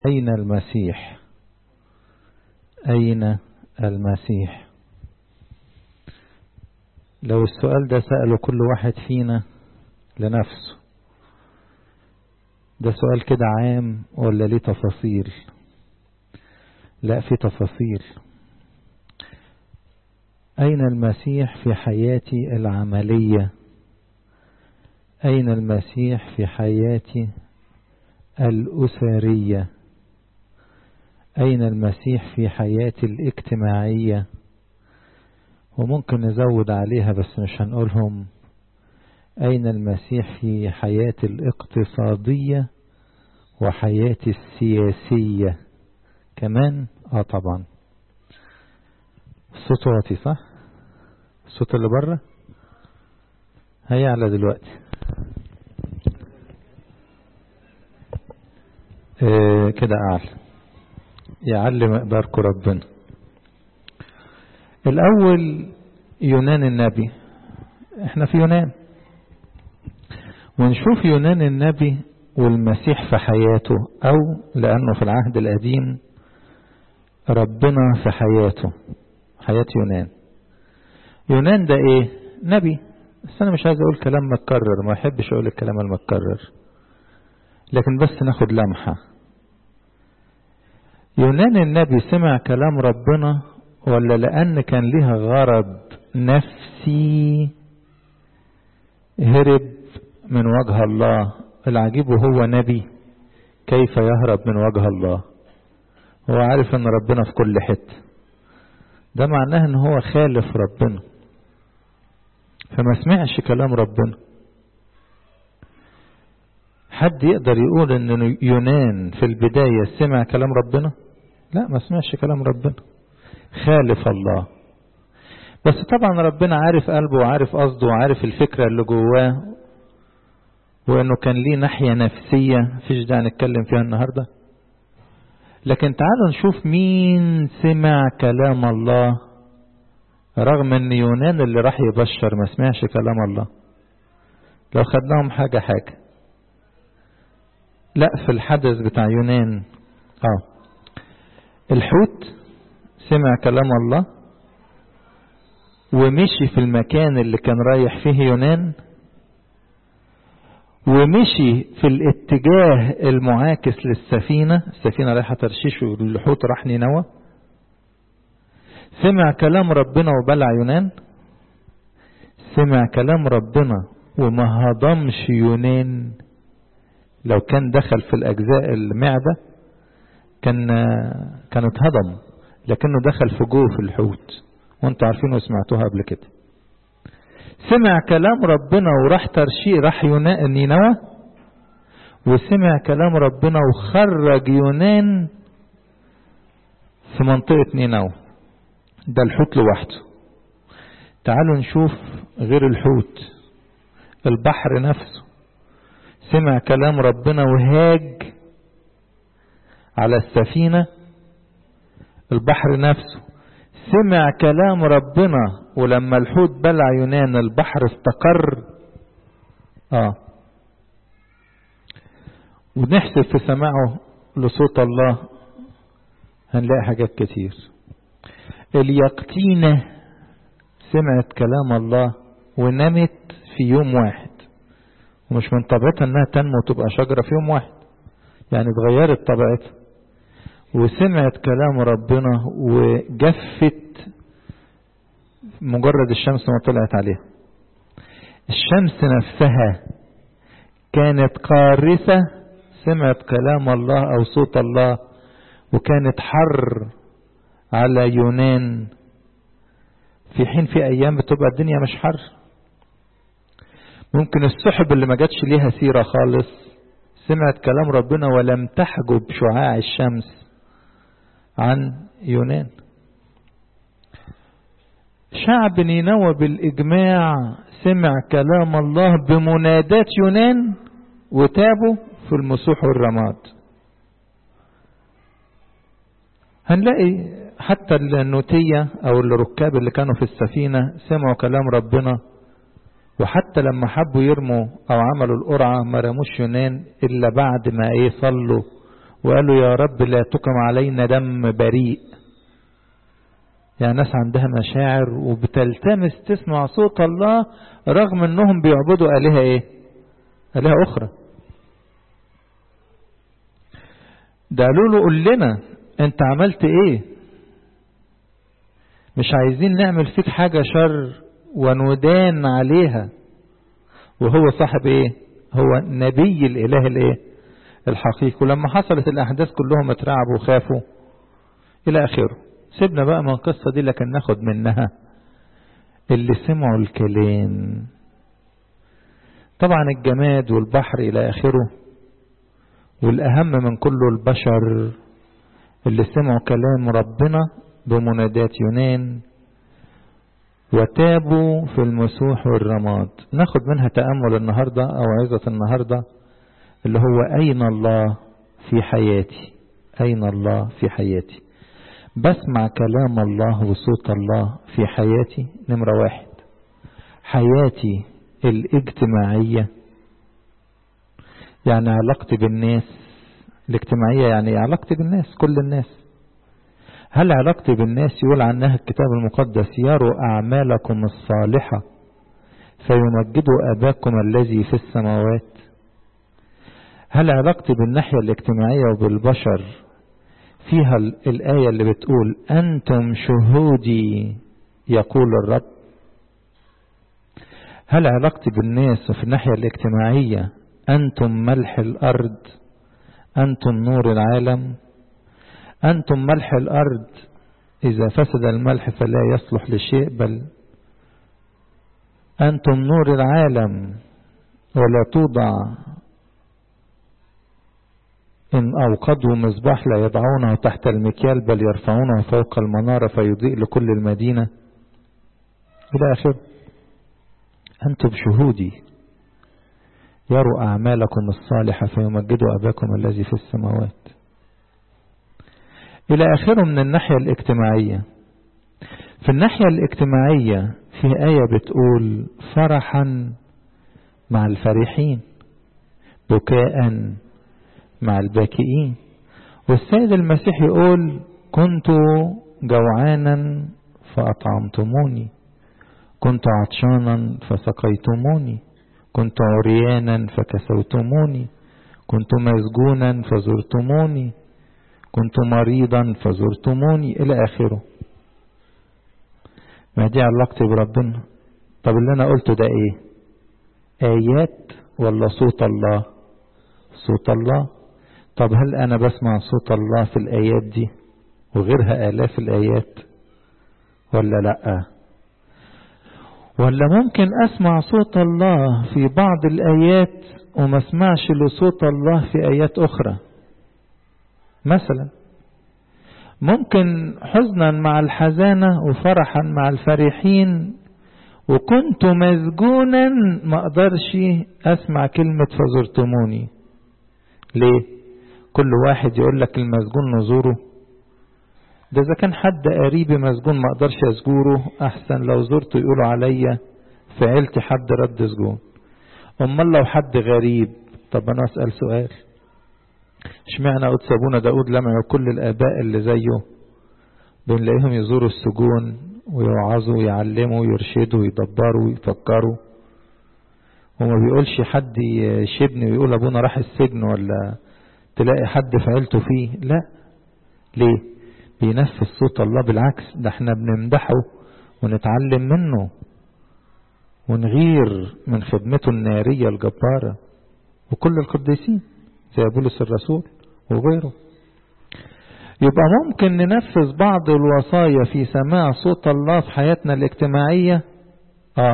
أين المسيح أين المسيح لو السؤال ده سأله كل واحد فينا لنفسه ده سؤال كده عام ولا ليه تفاصيل لا في تفاصيل أين المسيح في حياتي العملية أين المسيح في حياتي الأسرية أين المسيح في حياتي الاجتماعية وممكن نزود عليها بس مش هنقولهم أين المسيح في حياتي الاقتصادية وحياتي السياسية كمان اه طبعا الصوت واطي صح الصوت اللي بره هيعلى دلوقتي آه كده اعلى يعلي مقداركم ربنا الاول يونان النبي احنا في يونان ونشوف يونان النبي والمسيح في حياته او لانه في العهد القديم ربنا في حياته حياة يونان يونان ده ايه نبي بس انا مش عايز اقول كلام متكرر ما احبش اقول الكلام المتكرر لكن بس ناخد لمحة يونان النبي سمع كلام ربنا ولا لان كان ليها غرض نفسي هرب من وجه الله العجيب وهو نبي كيف يهرب من وجه الله هو عارف ان ربنا في كل حته ده معناه ان هو خالف ربنا فما سمعش كلام ربنا حد يقدر يقول ان يونان في البداية سمع كلام ربنا لا ما سمعش كلام ربنا خالف الله بس طبعا ربنا عارف قلبه وعارف قصده وعارف الفكرة اللي جواه وانه كان ليه ناحية نفسية فيش داعي نتكلم فيها النهاردة لكن تعالوا نشوف مين سمع كلام الله رغم ان يونان اللي راح يبشر ما سمعش كلام الله لو خدناهم حاجة حاجة لا في الحدث بتاع يونان اه الحوت سمع كلام الله ومشي في المكان اللي كان رايح فيه يونان ومشي في الاتجاه المعاكس للسفينة السفينة رايحة ترشيش والحوت راح نينوى سمع كلام ربنا وبلع يونان سمع كلام ربنا وما هضمش يونان لو كان دخل في الأجزاء المعدة كان كان اتهضم لكنه دخل في جوف الحوت وانتوا عارفين وسمعتوها قبل كده سمع كلام ربنا وراح ترشي راح نينوى وسمع كلام ربنا وخرج يونان في منطقة نينوى ده الحوت لوحده تعالوا نشوف غير الحوت البحر نفسه سمع كلام ربنا وهاج على السفينة البحر نفسه سمع كلام ربنا ولما الحوت بلع يونان البحر استقر اه ونحسب في سماعه لصوت الله هنلاقي حاجات كتير اليقطينة سمعت كلام الله ونمت في يوم واحد ومش من طبيعتها انها تنمو وتبقى شجرة في يوم واحد يعني اتغيرت طبيعتها وسمعت كلام ربنا وجفت مجرد الشمس ما طلعت عليها الشمس نفسها كانت قارسة سمعت كلام الله أو صوت الله وكانت حر على يونان في حين في أيام بتبقى الدنيا مش حر ممكن السحب اللي ما جاتش ليها سيرة خالص سمعت كلام ربنا ولم تحجب شعاع الشمس عن يونان شعب نينوى بالإجماع سمع كلام الله بمنادات يونان وتابوا في المسوح والرماد هنلاقي حتى النوتية أو الركاب اللي كانوا في السفينة سمعوا كلام ربنا وحتى لما حبوا يرموا أو عملوا القرعة ما رموش يونان إلا بعد ما إيه صلوا وقالوا يا رب لا تقم علينا دم بريء يعني ناس عندها مشاعر وبتلتمس تسمع صوت الله رغم انهم بيعبدوا آلهة ايه آلهة اخرى ده قالوا له قول لنا انت عملت ايه مش عايزين نعمل فيك حاجة شر وندان عليها وهو صاحب ايه هو نبي الاله الايه الحقيقي ولما حصلت الاحداث كلهم اترعبوا وخافوا الى اخره سيبنا بقى من القصة دي لكن ناخد منها اللي سمعوا الكلام طبعا الجماد والبحر الى اخره والاهم من كله البشر اللي سمعوا كلام ربنا بمنادات يونان وتابوا في المسوح والرماد ناخد منها تأمل النهاردة أو عظة النهاردة اللي هو أين الله في حياتي أين الله في حياتي بسمع كلام الله وصوت الله في حياتي نمرة واحد حياتي الاجتماعية يعني علاقتي بالناس الاجتماعية يعني علاقتي بالناس كل الناس هل علاقتي بالناس يقول عنها الكتاب المقدس يروا أعمالكم الصالحة فيمجدوا أباكم الذي في السماوات هل علاقتي بالناحية الاجتماعية وبالبشر فيها الآية اللي بتقول أنتم شهودي يقول الرب هل علاقتي بالناس وفي الناحية الاجتماعية أنتم ملح الأرض أنتم نور العالم أنتم ملح الأرض إذا فسد الملح فلا يصلح لشيء بل أنتم نور العالم ولا توضع إن أوقدوا مصباح لا يضعونه تحت المكيال بل يرفعونه فوق المنارة فيضيء لكل المدينة إلى آخر أنتم شهودي يروا أعمالكم الصالحة فيمجدوا أباكم الذي في السماوات إلى آخره من الناحية الاجتماعية في الناحية الاجتماعية في آية بتقول فرحا مع الفرحين بكاء مع الباكئين والسيد المسيح يقول كنت جوعانا فأطعمتموني كنت عطشانا فسقيتموني كنت عريانا فكسوتموني كنت مسجونا فزرتموني كنت مريضا فزرتموني إلى آخره ما دي علاقتي بربنا طب اللي أنا قلته ده إيه آيات ولا صوت الله صوت الله طب هل أنا بسمع صوت الله في الآيات دي وغيرها آلاف الآيات ولا لأ ولا ممكن أسمع صوت الله في بعض الآيات وما اسمعش لصوت الله في آيات أخرى مثلا ممكن حزنا مع الحزانة وفرحا مع الفرحين وكنت مسجونا ما اقدرش اسمع كلمة فزرتموني ليه كل واحد يقول لك المسجون نزوره ده اذا كان حد قريبي مسجون ما اقدرش ازوره احسن لو زرته يقولوا عليا في عيلتي حد رد سجون امال لو حد غريب طب انا اسال سؤال اشمعنى قدس ابونا داود لمع كل الاباء اللي زيه بنلاقيهم يزوروا السجون ويوعظوا ويعلموا ويرشدوا ويدبروا ويفكروا وما بيقولش حد يشبني ويقول ابونا راح السجن ولا تلاقي حد في عيلته فيه لا ليه بينفذ صوت الله بالعكس ده احنا بنمدحه ونتعلم منه ونغير من خدمته النارية الجبارة وكل القديسين زي بولس الرسول وغيره يبقى ممكن ننفذ بعض الوصايا في سماع صوت الله في حياتنا الاجتماعية اه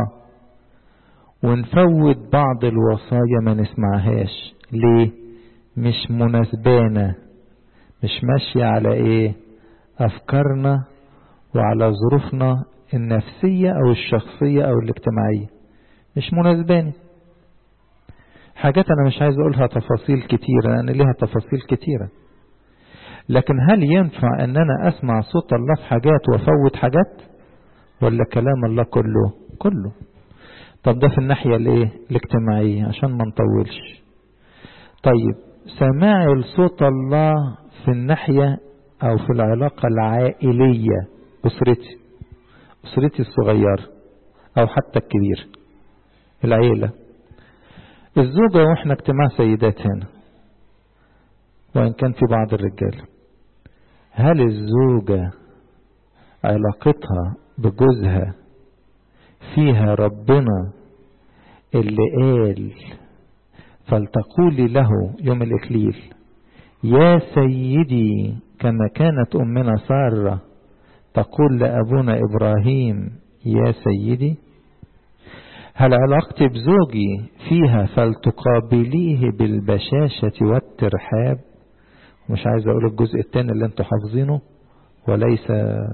ونفوت بعض الوصايا ما نسمعهاش ليه مش مناسبانا مش ماشية على ايه افكارنا وعلى ظروفنا النفسية او الشخصية او الاجتماعية مش مناسباني حاجات انا مش عايز اقولها تفاصيل كتيرة لان ليها تفاصيل كتيرة لكن هل ينفع ان انا اسمع صوت الله في حاجات وافوت حاجات ولا كلام الله كله كله طب ده في الناحية الايه الاجتماعية عشان ما نطولش طيب سماعي لصوت الله في الناحية أو في العلاقة العائلية أسرتي أسرتي الصغيرة أو حتى الكبير العيلة الزوجة وإحنا اجتماع سيدات هنا وإن كان في بعض الرجال هل الزوجة علاقتها بجوزها فيها ربنا اللي قال فلتقولي له يوم الإكليل يا سيدي كما كانت أمنا سارة تقول لأبونا إبراهيم يا سيدي هل علاقتي بزوجي فيها فلتقابليه بالبشاشة والترحاب مش عايز أقول الجزء الثاني اللي انتوا حافظينه وليس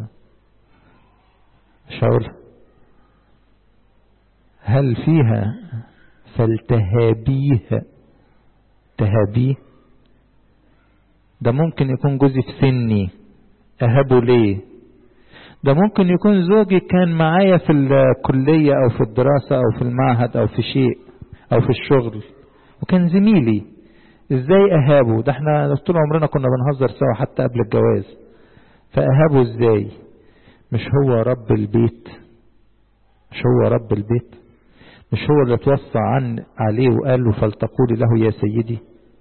مش هقول هل فيها فلتهابيه تهابيه ده ممكن يكون جوزي في سني أهبه ليه ده ممكن يكون زوجي كان معايا في الكلية أو في الدراسة أو في المعهد أو في شيء أو في الشغل وكان زميلي ازاي أهابه ده احنا طول عمرنا كنا بنهزر سوا حتى قبل الجواز فأهابه ازاي مش هو رب البيت مش هو رب البيت مش هو اللي توصى عن عليه وقال له فلتقولي له يا سيدي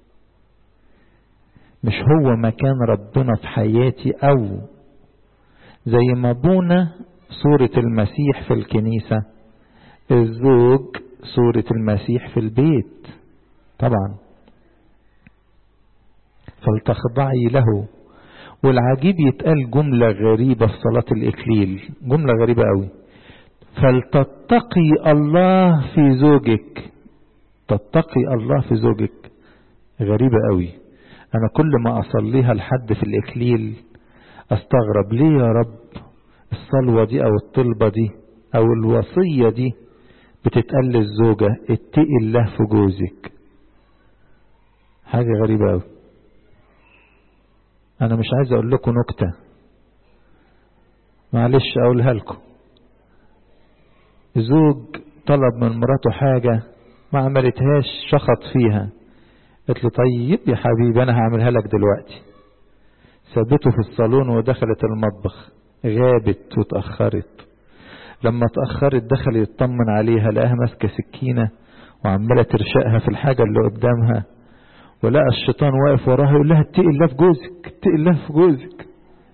مش هو مكان ربنا في حياتي أو زي ما ابونا صورة المسيح في الكنيسة الزوج صورة المسيح في البيت طبعا فلتخضعي له والعجيب يتقال جملة غريبة في صلاة الإكليل جملة غريبة قوي فلتتقي الله في زوجك تتقي الله في زوجك غريبة قوي أنا كل ما أصليها لحد في الإكليل أستغرب ليه يا رب الصلوة دي أو الطلبة دي أو الوصية دي بتتقال للزوجة اتقي الله في جوزك حاجة غريبة قوي أنا مش عايز أقول لكم نكتة معلش أقولها لكم زوج طلب من مراته حاجة ما عملتهاش شخط فيها قلت له طيب يا حبيبي أنا هعملها لك دلوقتي سابته في الصالون ودخلت المطبخ غابت وتأخرت لما تأخرت دخل يطمن عليها لقاها ماسكة سكينة وعمالة ترشقها في الحاجة اللي قدامها ولقى الشيطان واقف وراها يقول لها اتقي الله في جوزك اتقي الله في جوزك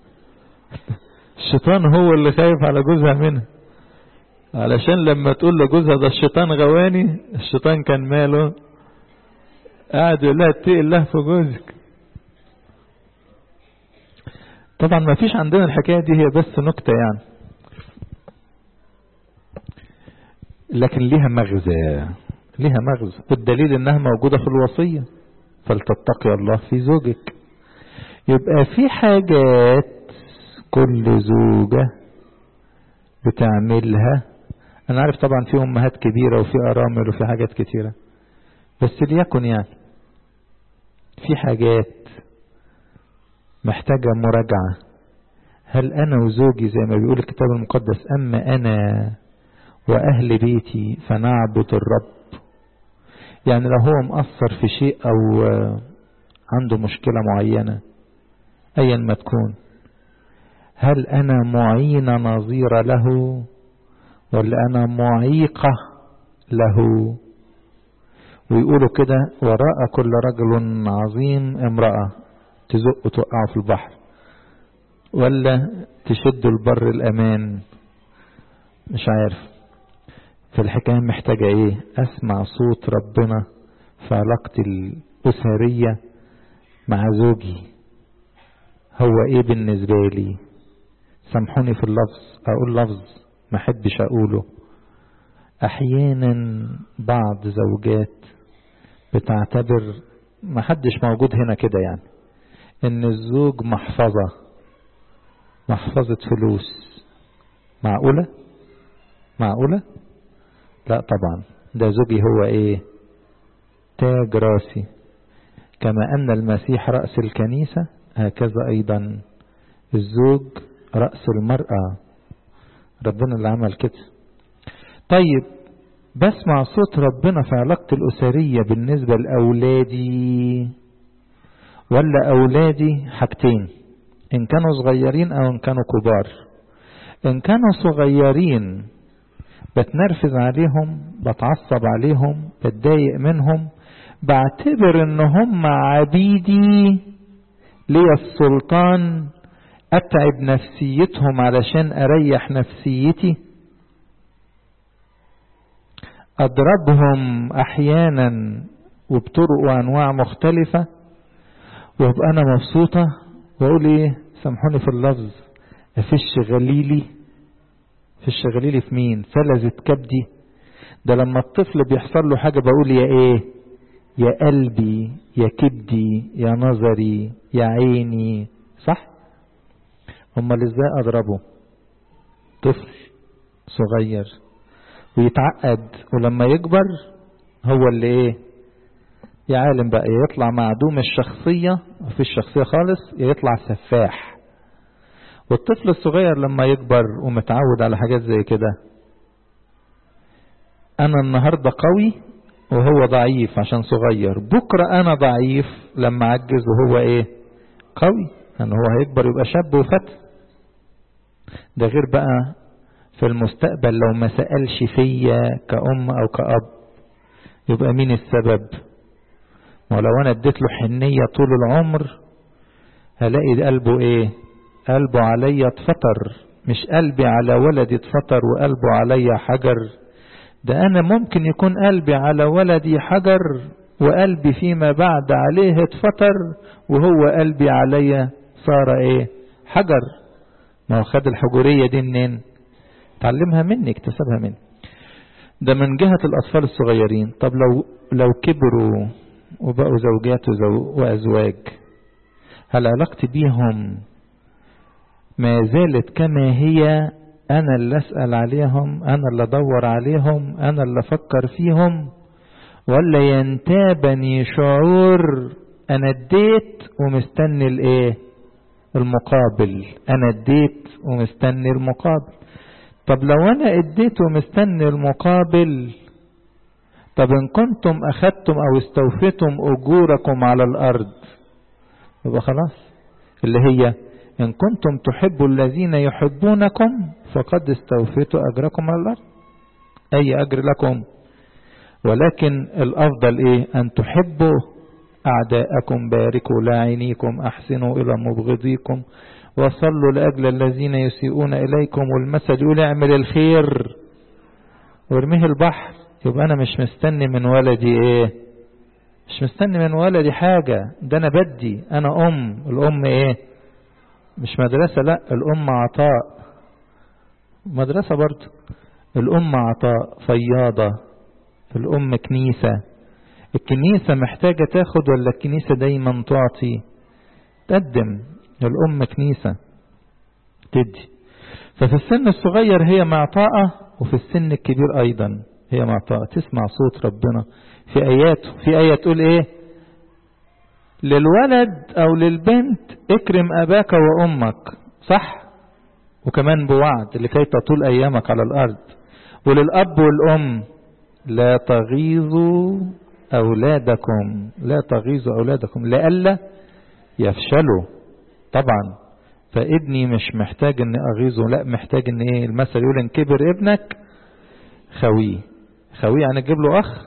الشيطان هو اللي خايف على جوزها منها علشان لما تقول لجوزها ده الشيطان غواني الشيطان كان ماله قاعد يقول لها اتقي الله في جوزك طبعا ما فيش عندنا الحكاية دي هي بس نكتة يعني لكن ليها مغزى ليها مغزى والدليل انها موجودة في الوصية فلتتقي الله في زوجك يبقى في حاجات كل زوجة بتعملها انا عارف طبعا في امهات كبيرة وفي ارامل وفي حاجات كتيرة بس ليكن يعني في حاجات محتاجة مراجعة هل أنا وزوجي زي ما بيقول الكتاب المقدس أما أنا وأهل بيتي فنعبد الرب يعني لو هو مقصر في شيء أو عنده مشكلة معينة أيا ما تكون هل أنا معين نظير له ولا أنا معيقة له ويقولوا كده وراء كل رجل عظيم امرأة تزق توقعه في البحر ولا تشد البر الأمان مش عارف في الحكاية محتاجة ايه اسمع صوت ربنا في علاقتي الأسرية مع زوجي هو ايه بالنسبة لي سامحوني في اللفظ اقول لفظ ما احبش اقوله احيانا بعض زوجات بتعتبر ما حدش موجود هنا كده يعني ان الزوج محفظة محفظة فلوس معقولة معقولة لا طبعا ده زوجي هو ايه تاج راسي كما ان المسيح رأس الكنيسة هكذا ايضا الزوج رأس المرأة ربنا اللي عمل كده طيب بسمع صوت ربنا في علاقتي الأسرية بالنسبة لأولادي ولا أولادي حاجتين إن كانوا صغيرين أو إن كانوا كبار إن كانوا صغيرين بتنرفز عليهم بتعصب عليهم بتضايق منهم بعتبر ان هم عبيدي ليا السلطان اتعب نفسيتهم علشان اريح نفسيتي اضربهم احيانا وبطرق وانواع مختلفة وابقى انا مبسوطة واقول ايه سامحوني في اللفظ افش غليلي فش غليلي في مين فلذة كبدي ده لما الطفل بيحصل له حاجة بقول يا ايه يا قلبي يا كبدي يا نظري يا عيني صح امال ازاي اضربه طفل صغير ويتعقد ولما يكبر هو اللي ايه يا عالم بقى يطلع معدوم الشخصية في الشخصية خالص يطلع سفاح والطفل الصغير لما يكبر ومتعود على حاجات زي كده انا النهاردة قوي وهو ضعيف عشان صغير بكرة انا ضعيف لما عجز وهو ايه قوي ان هو هيكبر يبقى شاب وفتى ده غير بقى في المستقبل لو ما سألش فيا كأم او كأب يبقى مين السبب ولو انا اديت له حنية طول العمر هلاقي قلبه ايه قلبه عليا اتفطر مش قلبي على ولدي اتفطر وقلبه عليا حجر ده انا ممكن يكون قلبي على ولدي حجر وقلبي فيما بعد عليه اتفطر وهو قلبي عليا صار ايه حجر ما هو خد الحجورية دي منين تعلمها مني اكتسبها مني ده من جهة الأطفال الصغيرين طب لو لو كبروا وبقوا زوجات وأزواج هل علاقتي بيهم ما زالت كما هي أنا اللي أسأل عليهم أنا اللي أدور عليهم أنا اللي أفكر فيهم ولا ينتابني شعور أنا اديت ومستني الإيه المقابل أنا اديت ومستني المقابل طب لو أنا اديت ومستني المقابل طب إن كنتم أخذتم أو استوفيتم أجوركم على الأرض يبقى خلاص اللي هي إن كنتم تحبوا الذين يحبونكم فقد استوفيتوا أجركم على الأرض أي أجر لكم ولكن الأفضل إيه أن تحبوا أعداءكم باركوا لاعنيكم أحسنوا إلى مبغضيكم وصلوا لأجل الذين يسيئون إليكم والمثل يقول اعمل الخير وارميه البحر يبقى أنا مش مستني من ولدي إيه مش مستني من ولدي حاجة ده أنا بدي أنا أم الأم إيه مش مدرسة لا الأم عطاء مدرسة برضه الأم عطاء فياضة الأم كنيسة الكنيسة محتاجة تاخد ولا الكنيسة دايما تعطي تقدم الأم كنيسة تدي ففي السن الصغير هي معطاءة وفي السن الكبير أيضا هي معطاءة تسمع صوت ربنا في آياته في آية تقول إيه للولد أو للبنت اكرم أباك وأمك صح وكمان بوعد لكي تطول أيامك على الأرض وللأب والأم لا تغيظوا أولادكم لا تغيظوا أولادكم لئلا يفشلوا طبعا فابني مش محتاج ان اغيظه لا محتاج ان ايه المثل يقول ان كبر ابنك خويه خويه يعني تجيب له اخ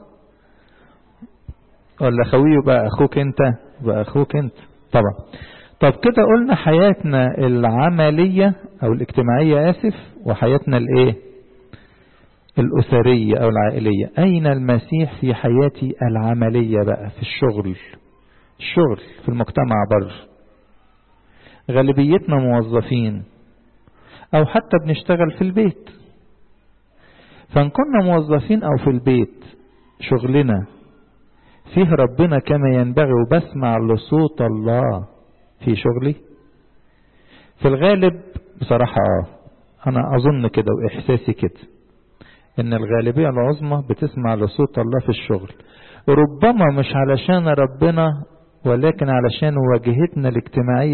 ولا خويه يبقى اخوك انت يبقى اخوك انت طبعا طب كده قلنا حياتنا العملية او الاجتماعية اسف وحياتنا الايه الاسرية او العائلية اين المسيح في حياتي العملية بقى في الشغل الشغل في المجتمع بره غالبيتنا موظفين او حتى بنشتغل في البيت فان كنا موظفين او في البيت شغلنا فيه ربنا كما ينبغي وبسمع لصوت الله في شغلي في الغالب بصراحة اه انا اظن كده واحساسي كده ان الغالبية العظمى بتسمع لصوت الله في الشغل ربما مش علشان ربنا ولكن علشان واجهتنا الاجتماعية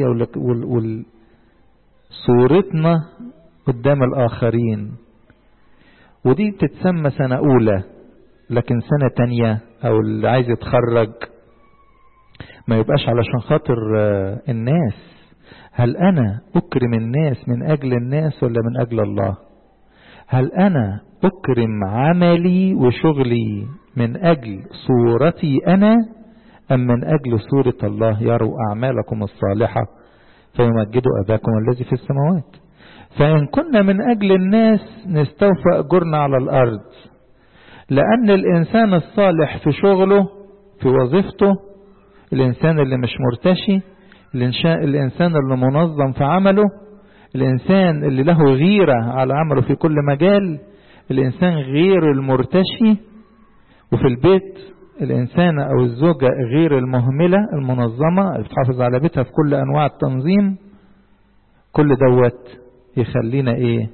وصورتنا قدام الآخرين ودي تتسمى سنة أولى لكن سنة تانية أو اللي عايز يتخرج ما يبقاش علشان خاطر الناس هل أنا أكرم الناس من أجل الناس ولا من أجل الله هل أنا أكرم عملي وشغلي من أجل صورتي أنا أم من أجل صورة الله يروا أعمالكم الصالحة فيمجدوا أباكم الذي في السماوات فإن كنا من أجل الناس نستوفى أجرنا على الأرض لأن الإنسان الصالح في شغله في وظيفته الإنسان اللي مش مرتشي الإنسان اللي منظم في عمله الإنسان اللي له غيرة على عمله في كل مجال الإنسان غير المرتشي وفي البيت الإنسانة أو الزوجة غير المهملة المنظمة اللي بتحافظ على بيتها في كل أنواع التنظيم كل دوت يخلينا إيه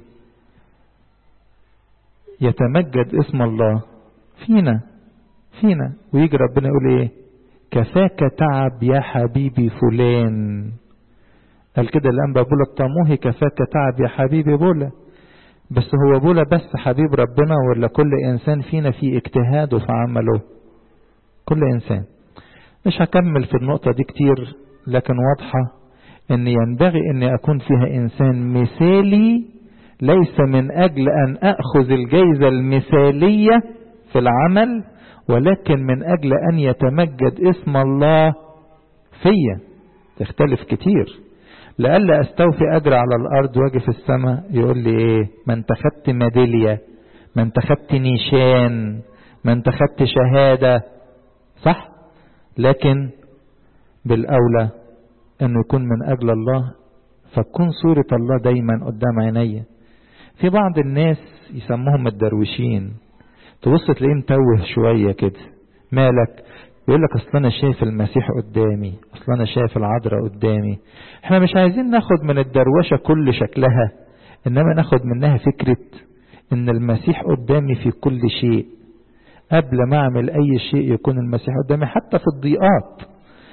يتمجد اسم الله فينا فينا ويجي ربنا يقول إيه كفاك تعب يا حبيبي فلان قال كده الأنبا بولا الطموهي كفاك تعب يا حبيبي بولا بس هو بولا بس حبيب ربنا ولا كل إنسان فينا في اجتهاده في عمله كل إنسان مش هكمل في النقطة دي كتير لكن واضحة ان ينبغي ان اكون فيها انسان مثالي ليس من اجل ان اخذ الجيزة المثالية في العمل ولكن من اجل ان يتمجد اسم الله فيا تختلف كتير لألا استوفي اجر على الارض واجي في السماء يقول لي ايه ما انت خدت ميدالية ما انت خدت نيشان ما انت خدت شهادة صح لكن بالاولى انه يكون من اجل الله فتكون صورة الله دايما قدام عيني في بعض الناس يسموهم الدرويشين تبص تلاقيه متوه شوية كده مالك يقول لك اصل انا شايف المسيح قدامي اصل انا شايف العذراء قدامي احنا مش عايزين ناخد من الدروشة كل شكلها انما ناخد منها فكرة ان المسيح قدامي في كل شيء قبل ما اعمل اي شيء يكون المسيح قدامي حتى في الضيقات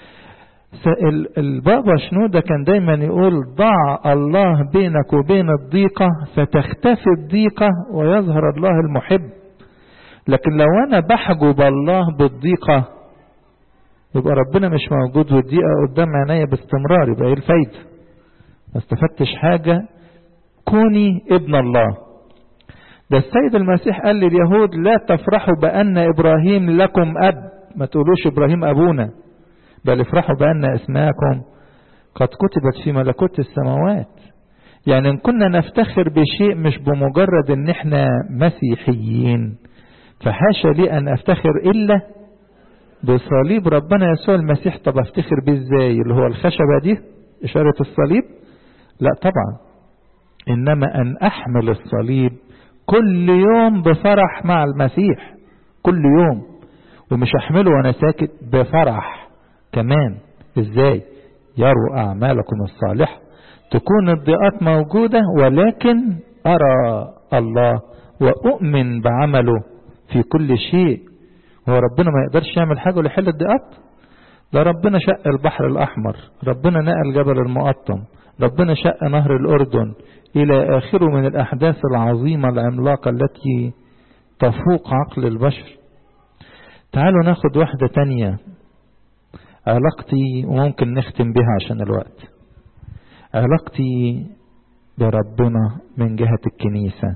البابا شنودة كان دايما يقول ضع الله بينك وبين الضيقة فتختفي الضيقة ويظهر الله المحب لكن لو انا بحجب الله بالضيقة يبقى ربنا مش موجود والضيقة قدام عينيا باستمرار يبقى ايه الفايدة ما استفدتش حاجة كوني ابن الله ده السيد المسيح قال لليهود لا تفرحوا بأن إبراهيم لكم أب ما تقولوش إبراهيم أبونا بل افرحوا بأن اسماءكم قد كتبت في ملكوت السماوات يعني ان كنا نفتخر بشيء مش بمجرد ان احنا مسيحيين فحاشا لي ان افتخر الا بصليب ربنا يسوع المسيح طب افتخر بيه ازاي اللي هو الخشبة دي اشارة الصليب لا طبعا انما ان احمل الصليب كل يوم بفرح مع المسيح كل يوم ومش احمله وانا ساكت بفرح كمان ازاي يروا اعمالكم الصالحة تكون الضيقات موجودة ولكن ارى الله واؤمن بعمله في كل شيء هو ربنا ما يقدرش يعمل حاجة لحل الضيقات ده ربنا شق البحر الاحمر ربنا نقل جبل المقطم ربنا شق نهر الاردن الى اخره من الاحداث العظيمة العملاقة التي تفوق عقل البشر تعالوا ناخد واحدة تانية علاقتي وممكن نختم بها عشان الوقت علاقتي بربنا من جهة الكنيسة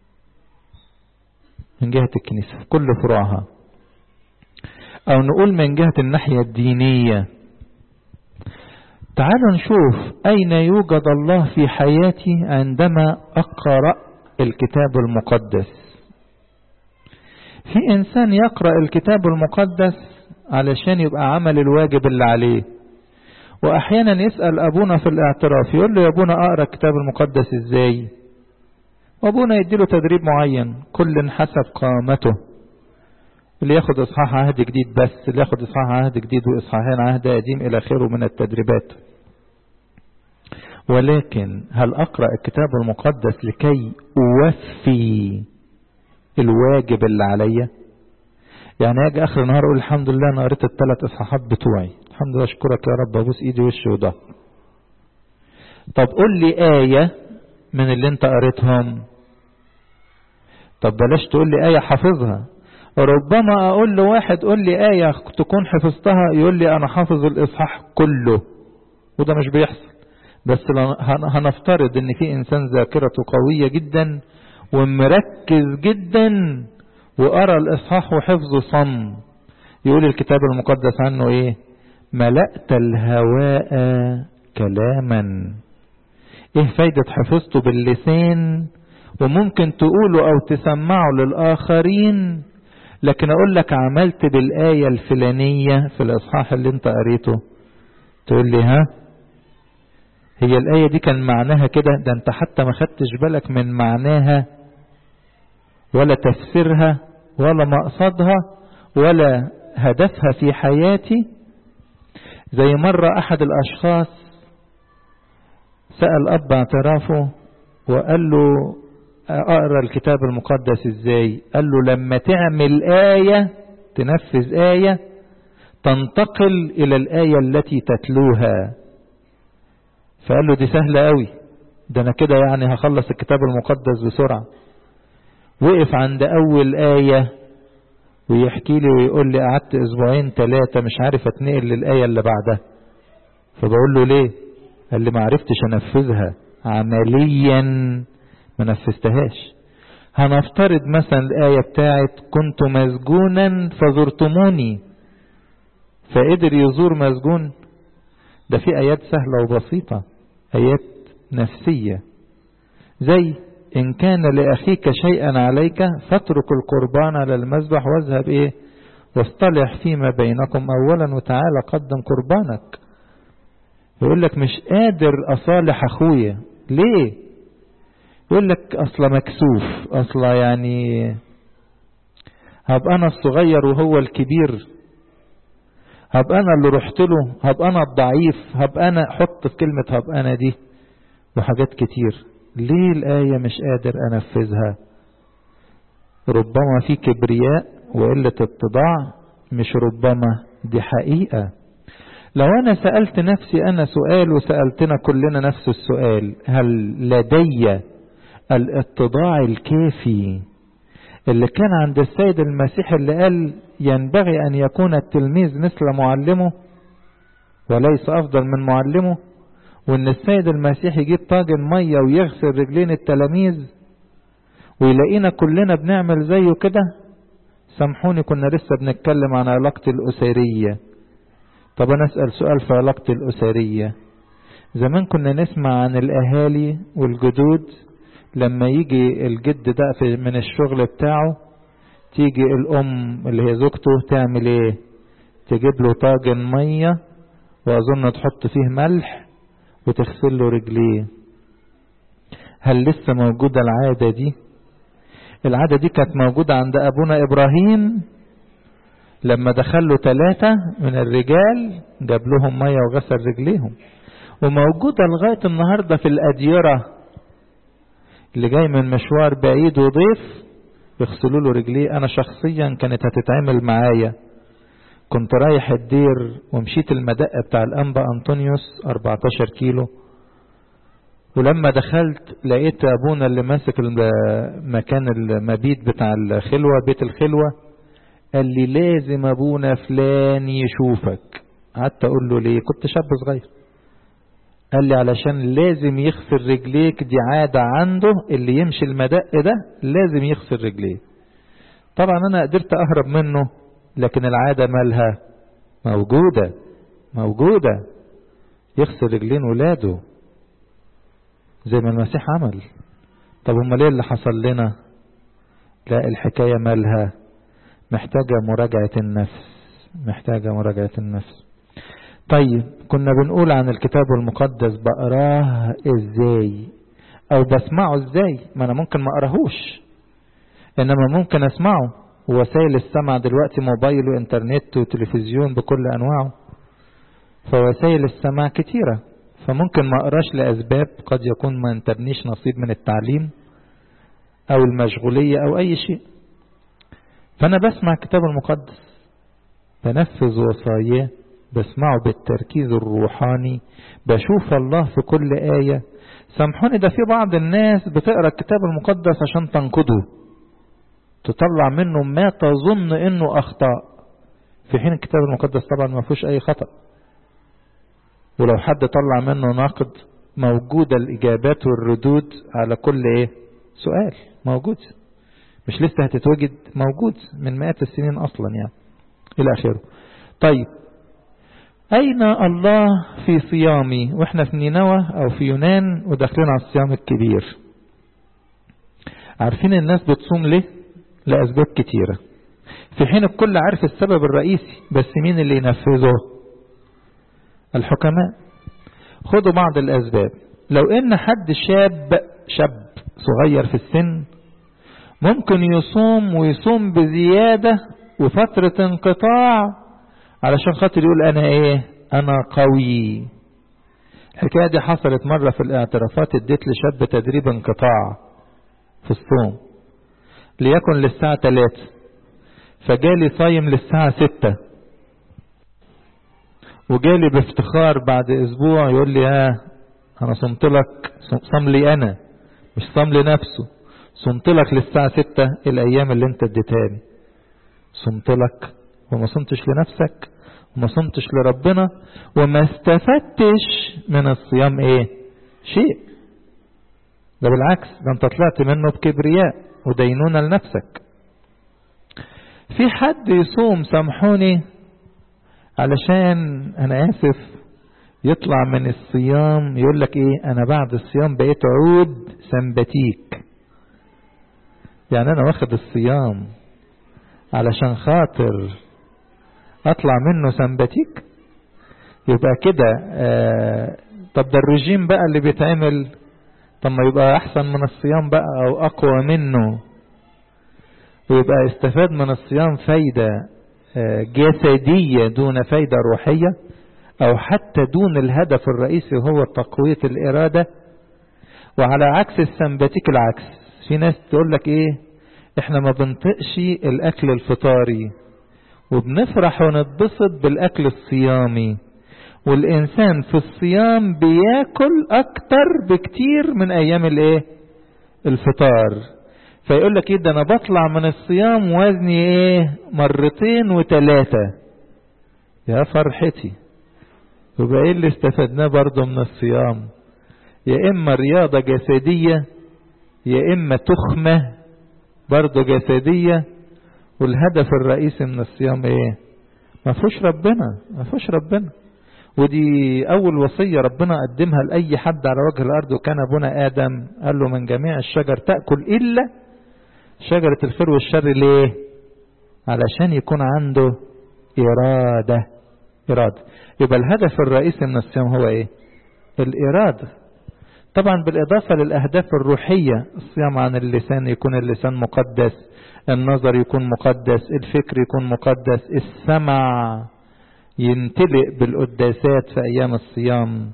من جهة الكنيسة في كل فروعها او نقول من جهة الناحية الدينية تعالوا نشوف اين يوجد الله في حياتي عندما اقرأ الكتاب المقدس في انسان يقرأ الكتاب المقدس علشان يبقى عمل الواجب اللي عليه واحيانا يسأل ابونا في الاعتراف يقول له يا ابونا اقرأ الكتاب المقدس ازاي وابونا يديله تدريب معين كل حسب قامته اللي ياخد اصحاح عهد جديد بس اللي ياخد اصحاح عهد جديد واصحاحين عهد قديم الى اخره من التدريبات ولكن هل اقرأ الكتاب المقدس لكي اوفي الواجب اللي عليا يعني اجي اخر النهار اقول الحمد لله انا قريت الثلاث اصحاحات بتوعي الحمد لله اشكرك يا رب ابوس ايدي وشي وده طب قول لي آية من اللي انت قريتهم طب بلاش تقول لي آية حافظها ربما اقول له واحد قول لي آية تكون حفظتها يقول لي انا حافظ الاصحاح كله وده مش بيحصل بس هنفترض ان في انسان ذاكرته قوية جدا ومركز جدا وقرا الاصحاح وحفظه صم يقول الكتاب المقدس عنه ايه ملأت الهواء كلاما ايه فايدة حفظته باللسان وممكن تقوله او تسمعه للاخرين لكن اقول لك عملت بالاية الفلانية في الاصحاح اللي انت قريته تقول لي ها هي الآية دي كان معناها كده ده انت حتى ما خدتش بالك من معناها ولا تفسيرها ولا مقصدها ولا هدفها في حياتي زي مرة أحد الأشخاص سأل أب اعترافه وقال له أقرأ الكتاب المقدس إزاي قال له لما تعمل آية تنفذ آية تنتقل إلى الآية التي تتلوها فقال له دي سهلة قوي ده أنا كده يعني هخلص الكتاب المقدس بسرعة وقف عند أول آية ويحكي لي ويقول لي قعدت أسبوعين ثلاثة مش عارف أتنقل للآية اللي بعدها فبقول له ليه قال لي ما عرفتش أنفذها عمليا ما نفذتهاش هنفترض مثلا الآية بتاعت كنت مسجونا فزرتموني فقدر يزور مسجون ده في آيات سهلة وبسيطة آيات نفسية زي إن كان لأخيك شيئا عليك فاترك القربان للمذبح واذهب إيه واصطلح فيما بينكم أولا وتعالى قدم قربانك يقول لك مش قادر أصالح أخويا ليه يقول لك أصلا مكسوف أصلا يعني هبقى أنا الصغير وهو الكبير هبقى أنا اللي رحت له هبقى أنا الضعيف هبقى أنا حط في كلمة هبقى أنا دي وحاجات كتير ليه الآية مش قادر أنفذها ربما في كبرياء وقلة اتضاع مش ربما دي حقيقة لو أنا سألت نفسي أنا سؤال وسألتنا كلنا نفس السؤال هل لدي الاتضاع الكافي اللي كان عند السيد المسيح اللي قال ينبغي أن يكون التلميذ مثل معلمه وليس أفضل من معلمه وان السيد المسيح يجيب طاجن مية ويغسل رجلين التلاميذ ويلاقينا كلنا بنعمل زيه كده سامحوني كنا لسه بنتكلم عن علاقتي الأسرية طب أنا أسأل سؤال في علاقتي الأسرية زمان كنا نسمع عن الأهالي والجدود لما يجي الجد ده في من الشغل بتاعه تيجي الأم اللي هي زوجته تعمل ايه تجيب له طاجن مية وأظن تحط فيه ملح وتغسل له رجليه هل لسه موجودة العادة دي العادة دي كانت موجودة عند أبونا إبراهيم لما دخل له ثلاثة من الرجال جاب لهم مية وغسل رجليهم وموجودة لغاية النهاردة في الأديرة اللي جاي من مشوار بعيد وضيف يغسلوا له رجليه أنا شخصيا كانت هتتعمل معايا كنت رايح الدير ومشيت المدق بتاع الأنبا أنطونيوس 14 كيلو ولما دخلت لقيت أبونا اللي ماسك مكان المبيت بتاع الخلوة بيت الخلوة قال لي لازم أبونا فلان يشوفك قعدت أقول له ليه كنت شاب صغير قال لي علشان لازم يغسل رجليك دي عادة عنده اللي يمشي المدق ده لازم يغسل رجليه طبعا أنا قدرت أهرب منه لكن العادة مالها موجودة موجودة يغسل رجلين ولاده زي ما المسيح عمل طب امال ايه اللي حصل لنا لا الحكاية مالها محتاجة مراجعة النفس محتاجة مراجعة النفس طيب كنا بنقول عن الكتاب المقدس بقراه ازاي او بسمعه ازاي ما انا ممكن ما اقراهوش انما ممكن اسمعه ووسائل السمع دلوقتي موبايل وانترنت وتلفزيون بكل انواعه فوسائل السمع كتيرة فممكن ما اقراش لاسباب قد يكون ما انتبنيش نصيب من التعليم او المشغولية او اي شيء فانا بسمع الكتاب المقدس بنفذ وصاياه بسمعه بالتركيز الروحاني بشوف الله في كل آية سامحوني ده في بعض الناس بتقرأ الكتاب المقدس عشان تنقده تطلع منه ما تظن انه اخطاء في حين الكتاب المقدس طبعا ما فيهوش اي خطأ ولو حد طلع منه ناقد موجودة الاجابات والردود على كل ايه سؤال موجود مش لسه هتتوجد موجود من مئات السنين اصلا يعني الى اخره طيب اين الله في صيامي واحنا في نينوى او في يونان وداخلين على الصيام الكبير عارفين الناس بتصوم ليه لاسباب كتيره في حين الكل عارف السبب الرئيسي بس مين اللي ينفذه الحكماء خدوا بعض الاسباب لو ان حد شاب شاب صغير في السن ممكن يصوم ويصوم بزيادة وفترة انقطاع علشان خاطر يقول انا ايه انا قوي الحكاية دي حصلت مرة في الاعترافات اديت لشاب تدريب انقطاع في الصوم ليكن للساعة 3 فجالي صايم للساعة 6 وجالي بافتخار بعد اسبوع يقول لي ها انا صمت لك صم لي انا مش صم لنفسه صمت لك للساعة 6 الايام اللي انت اديتها صمت لك وما صمتش لنفسك وما صمتش لربنا وما استفدتش من الصيام ايه شيء ده بالعكس ده انت طلعت منه بكبرياء ودينونة لنفسك في حد يصوم سامحوني علشان انا اسف يطلع من الصيام يقول لك ايه انا بعد الصيام بقيت عود سمباتيك يعني انا واخد الصيام علشان خاطر اطلع منه سمباتيك يبقى كده آه طب ده الرجيم بقى اللي بيتعمل طب ما يبقى احسن من الصيام بقى او اقوى منه ويبقى استفاد من الصيام فايدة آه جسدية دون فايدة روحية او حتى دون الهدف الرئيسي وهو تقوية الارادة وعلى عكس السمباتيك العكس في ناس تقول لك ايه احنا ما بنطقش الاكل الفطاري وبنفرح ونتبسط بالاكل الصيامي والانسان في الصيام بياكل اكتر بكتير من ايام الايه الفطار فيقول لك ايه ده انا بطلع من الصيام وزني ايه مرتين وتلاتة يا فرحتي يبقى ايه اللي استفدناه برضه من الصيام يا اما رياضة جسدية يا اما تخمة برضه جسدية والهدف الرئيسي من الصيام ايه ما فيهوش ربنا ما فيهوش ربنا ودي اول وصية ربنا قدمها لاي حد على وجه الارض وكان ابونا ادم قال له من جميع الشجر تأكل الا شجرة الخير والشر ليه علشان يكون عنده ارادة ارادة يبقى الهدف الرئيسي من الصيام هو ايه الارادة طبعا بالاضافة للاهداف الروحية الصيام عن اللسان يكون اللسان مقدس النظر يكون مقدس الفكر يكون مقدس السمع يمتلئ بالقداسات في ايام الصيام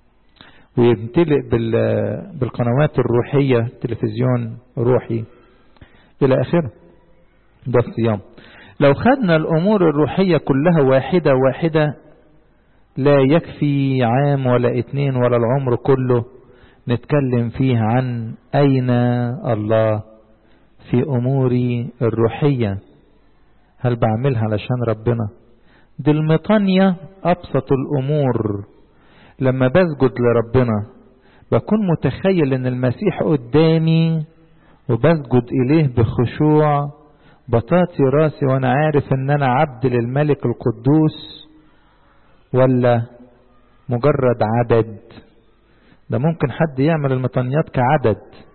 ويمتلئ بالقنوات الروحية تلفزيون روحي الى اخره ده الصيام لو خدنا الامور الروحية كلها واحدة واحدة لا يكفي عام ولا اتنين ولا العمر كله نتكلم فيه عن اين الله في اموري الروحية هل بعملها علشان ربنا دي المطانية ابسط الامور لما بسجد لربنا بكون متخيل ان المسيح قدامي وبسجد اليه بخشوع بطاطي راسي وانا عارف ان انا عبد للملك القدوس ولا مجرد عدد ده ممكن حد يعمل المطنيات كعدد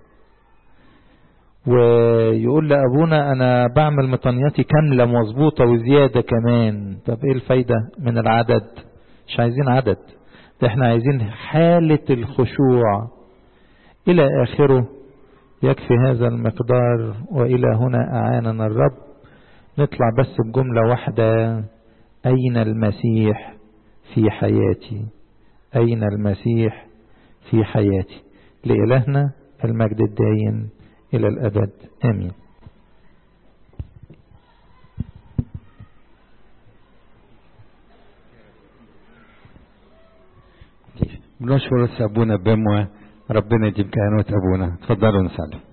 ويقول لأبونا أنا بعمل مطنياتي كاملة مظبوطة وزيادة كمان طب إيه الفايدة من العدد مش عايزين عدد ده احنا عايزين حالة الخشوع إلى آخره يكفي هذا المقدار وإلى هنا أعاننا الرب نطلع بس بجملة واحدة أين المسيح في حياتي أين المسيح في حياتي لإلهنا المجد الدايم إلى الأبد آمين بنشكر أبونا بموى ربنا يجيب كهنوت أبونا تفضلوا نسلم